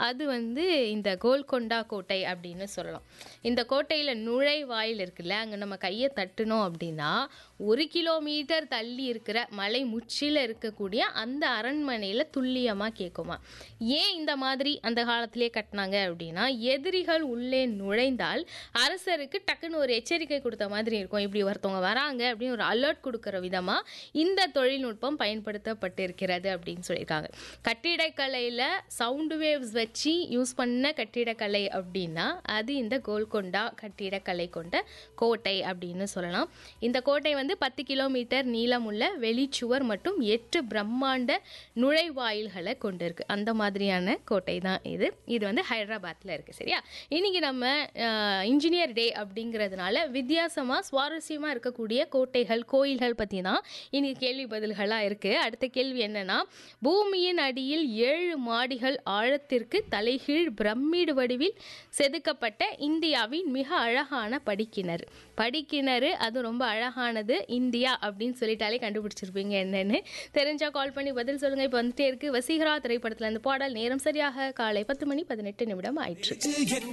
அது வந்து இந்த கோல்கொண்டா கோட்டை அப்படின்னு சொல்லலாம் இந்த கோட்டையில் நுழைவாயில் இருக்குல்ல அங்கே நம்ம கையை தட்டினோம் அப்படின்னா ஒரு கிலோமீட்டர் தள்ளி இருக்கிற மலை முச்சில இருக்கக்கூடிய அந்த அரண்மனையில் துல்லியமாக கேட்குமா ஏன் இந்த மாதிரி அந்த காலத்திலே கட்டினாங்க அப்படின்னா எதிரிகள் உள்ளே நுழைந்தால் அரசருக்கு டக்குன்னு ஒரு எச்சரிக்கை கொடுத்த மாதிரி இருக்கும் இப்படி ஒருத்தவங்க வராங்க அப்படின்னு ஒரு அலர்ட் கொடுக்குற விதமாக இந்த தொழில்நுட்பம் பயன்படுத்தப்பட்டிருக்கிறது அப்படின்னு சொல்லியிருக்காங்க கட்டிடக்கலையில் சவுண்டு வேவ்ஸ் வச்சு யூஸ் பண்ண கட்டிடக்கலை அப்படின்னா அது இந்த கோல்கொண்டா கட்டிடக்கலை கொண்ட கோட்டை அப்படின்னு சொல்லலாம் இந்த கோட்டை வந்து பத்து கிலோமீட்டர் நீளமுள்ள வெளிச்சுவர் மற்றும் எட்டு பிரம்மாண்ட நுழைவாயில்களை கொண்டிருக்கு அந்த மாதிரியான கோட்டை தான் இது இது வந்து ஹைதராபாத்தில் இருக்குது சரியா இன்னைக்கு நம்ம இன்ஜினியர் டே அப்படிங்கிறதுனால வித்தியாசமாக சுவாரஸ்யமாக இருக்கக்கூடிய கோட்டைகள் கோயில்கள் பற்றி தான் இன்னைக்கு கேள்வி பதில்களாக இருக்குது அடுத்த கேள்வி என்னன்னா பூமியின் அடியில் ஏழு மாடிகள் ஆழத்திற்கு தலைகீழ் பிரமிடு வடிவில் செதுக்கப்பட்ட இந்தியாவின் மிக அழகான படிக்கிணறு படிக்கிணறு அது ரொம்ப அழகானது இந்தியா அப்படின்னு சொல்லிட்டாலே கண்டுபிடிச்சிருப்பீங்க என்னன்னு தெரிஞ்சா கால் பண்ணி பதில் சொல்லுங்க இப்போ வந்துட்டே இருக்கு வசீகரா திரைப்படத்துல இந்த பாடல் நேரம் சரியாக காலை பத்து மணி பதினெட்டு நிமிடம் ஆயிற்று என்